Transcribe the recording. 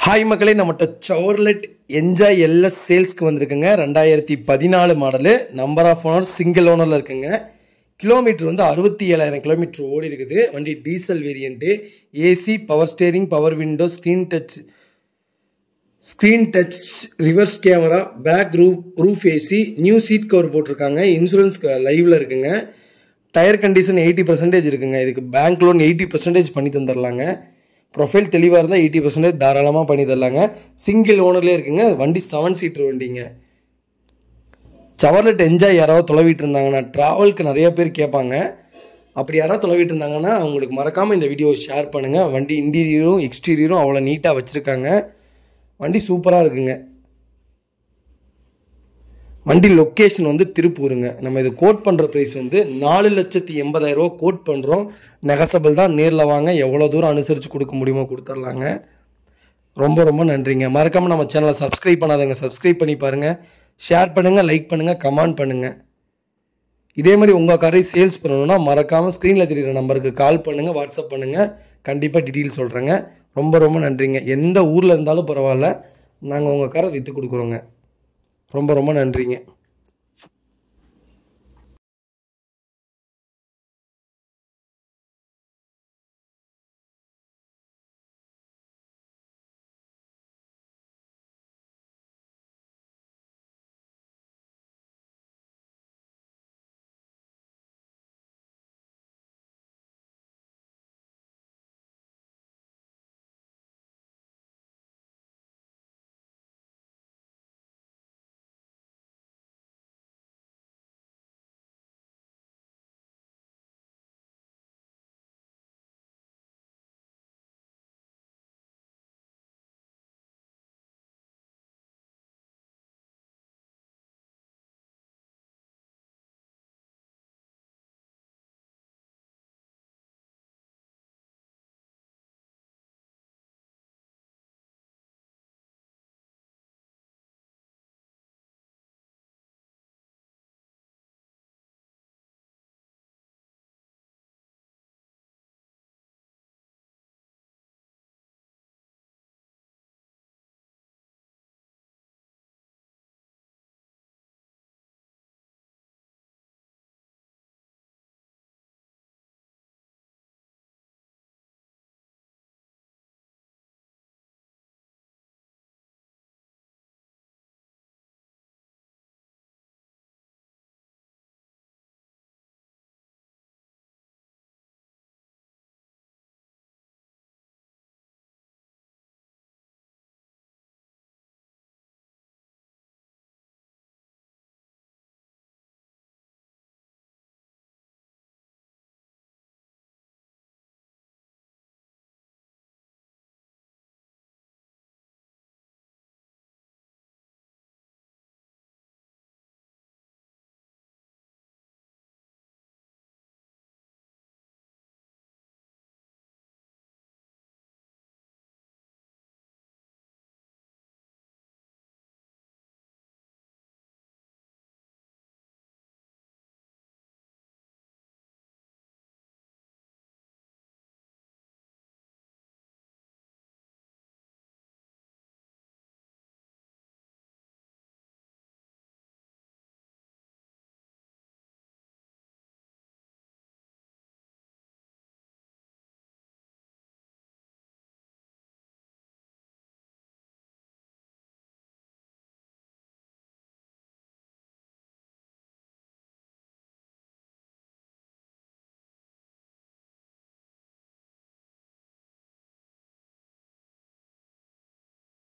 hi மக்களே நம்மகிட்ட Chevrolet enjoy LS சேல்ஸ்க்கு வந்திருக்குங்க ரெண்டாயிரத்தி பதினாலு model number of owner single ஓனரில் இருக்குங்க கிலோமீட்டர் வந்து அறுபத்தி ஏழாயிரம் கிலோமீட்டர் ஓடி இருக்குது வண்டி diesel variant AC power steering power window screen touch screen touch reverse camera back roof roof AC new seat cover போட்டிருக்காங்க இன்சூரன்ஸ் லைவில் இருக்குங்க டயர் கண்டிஷன் எயிட்டி பர்சன்டேஜ் இருக்குங்க இதுக்கு பேங்க் லோன் எயிட்டி பர்சன்டேஜ் பண்ணி தந்துடலாங்க ப்ரொஃபைல் தெளிவாக இருந்தால் எயிட்டி பர்சன்டேஜ் தாராளமாக பண்ணி தரலாங்க சிங்கிள் ஓனர்லேயே இருக்குங்க வண்டி செவன் சீட்டர் வண்டிங்க சவர்லெட் என்ஜாய் யாராவது தொலைவிட்டு இருந்தாங்கன்னா ட்ராவலுக்கு நிறைய பேர் கேட்பாங்க அப்படி யாராவது தொலைவிட்டு இருந்தாங்கன்னா அவங்களுக்கு மறக்காமல் இந்த வீடியோவை ஷேர் பண்ணுங்கள் வண்டி இன்டீரியரும் எக்ஸ்டீரியரும் அவ்வளோ நீட்டாக வச்சுருக்காங்க வண்டி சூப்பராக இருக்குங்க வண்டி லொக்கேஷன் வந்து திருப்பூருங்க நம்ம இது கோட் பண்ணுற ப்ரைஸ் வந்து நாலு லட்சத்தி எண்பதாயிரரூவா கோட் பண்ணுறோம் நெகசபிள் தான் நேரில் வாங்க எவ்வளோ தூரம் அனுசரித்து கொடுக்க முடியுமோ கொடுத்துர்லாங்க ரொம்ப ரொம்ப நன்றிங்க மறக்காமல் நம்ம சேனலை சப்ஸ்கிரைப் பண்ணாதவங்க சப்ஸ்கிரைப் பண்ணி பாருங்கள் ஷேர் பண்ணுங்கள் லைக் பண்ணுங்கள் கமெண்ட் பண்ணுங்கள் இதே மாதிரி உங்கள் காரை சேல்ஸ் பண்ணணும்னா மறக்காமல் ஸ்க்ரீனில் தெரியுற நம்பருக்கு கால் பண்ணுங்கள் வாட்ஸ்அப் பண்ணுங்கள் கண்டிப்பாக டீட்டெயில் சொல்கிறேங்க ரொம்ப ரொம்ப நன்றிங்க எந்த ஊரில் இருந்தாலும் பரவாயில்ல நாங்கள் உங்கள் காரை விற்று கொடுக்குறோங்க ரொம்ப ரொம்ப நன்றிங்க